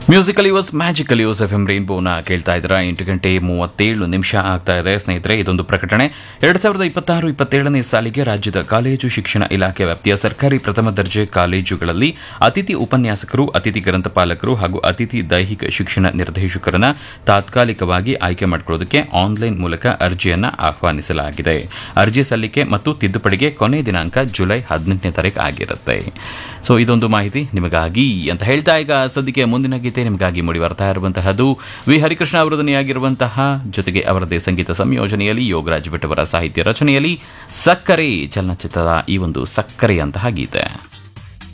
musical use magical use F M ರೈನ್ಬೋನ ಕೇಳ್ತಾ ಇದ್ದೀರಾ ಎಂಟು ಗಂಟೆ ಮೂವತ್ತೇಳು ನಿಮಿಷ ಆಗ್ತಾ ಇದೆ ಸ್ನೇಹಿತರೆ ಇದೊಂದು ಪ್ರಕಟಣೆ ಎರಡು ಸಾವಿರದ ಇಪ್ಪತ್ತಾರು ಇಪ್ಪತ್ತೇಳನೇ ಸಾಲಿಗೆ ರಾಜ್ಯದ ಕಾಲೇಜು ಶಿಕ್ಷಣ ಇಲಾಖೆ ವ್ಯಾಪ್ತಿಯ ಸರ್ಕಾರಿ ಪ್ರಥಮ ದರ್ಜೆ ಕಾಲೇಜುಗಳಲ್ಲಿ ಅತಿಥಿ ಉಪನ್ಯಾಸಕರು ಅತಿಥಿ ಗ್ರಂಥಪಾಲಕರು ಹಾಗೂ ಅತಿಥಿ ದೈಹಿಕ ಶಿಕ್ಷಣ ನಿರ್ದೇಶಕರನ್ನ ತಾತ್ಕಾಲಿಕವಾಗಿ ಆಯ್ಕೆ ಮಾಡಿಕೊಳ್ಳೋದಕ್ಕೆ ಆನ್ಲೈನ್ ಮೂಲಕ ಅರ್ಜಿಯನ್ನ ಆಹ್ವಾನಿಸಲಾಗಿದೆ ಅರ್ಜಿ ಸಲ್ಲಿಕೆ ಮತ್ತು ತಿದ್ದುಪಡಿಗೆ ಕೊನೆ ದಿನಾಂಕ ಜುಲೈ ಹದಿನೆಂಟನೇ ತಾರೀಕು ಆಗಿರುತ್ತೆ ಸೊ ಇದೊಂದು ಮಾಹಿತಿ ನಿಮಗಾಗಿ ಅಂತ ಹೇಳ್ತಾ ಈಗ ಸದ್ಯಕ್ಕೆ ಮುಂದಿನ ಗೀತೆ ನಿಮಗಾಗಿ ಮೂಡಿ ಬರ್ತಾ ಇರುವಂತಹದ್ದು ವಿ ಹರಿಕೃಷ್ಣ ಅವರ ಧ್ವನಿಯಾಗಿರುವಂತಹ ಜೊತೆಗೆ ಅವರದೇ ಸಂಗೀತ ಸಂಯೋಜನೆಯಲ್ಲಿ ಯೋಗರಾಜ್ ಭಟ್ ಅವರ ಸಾಹಿತ್ಯ ರಚನೆಯಲ್ಲಿ ಸಕ್ಕರೆ ಚಲನಚಿತ್ರದ ಈ ಒಂದು ಸಕ್ಕರೆಯಂತಹ ಗೀತೆ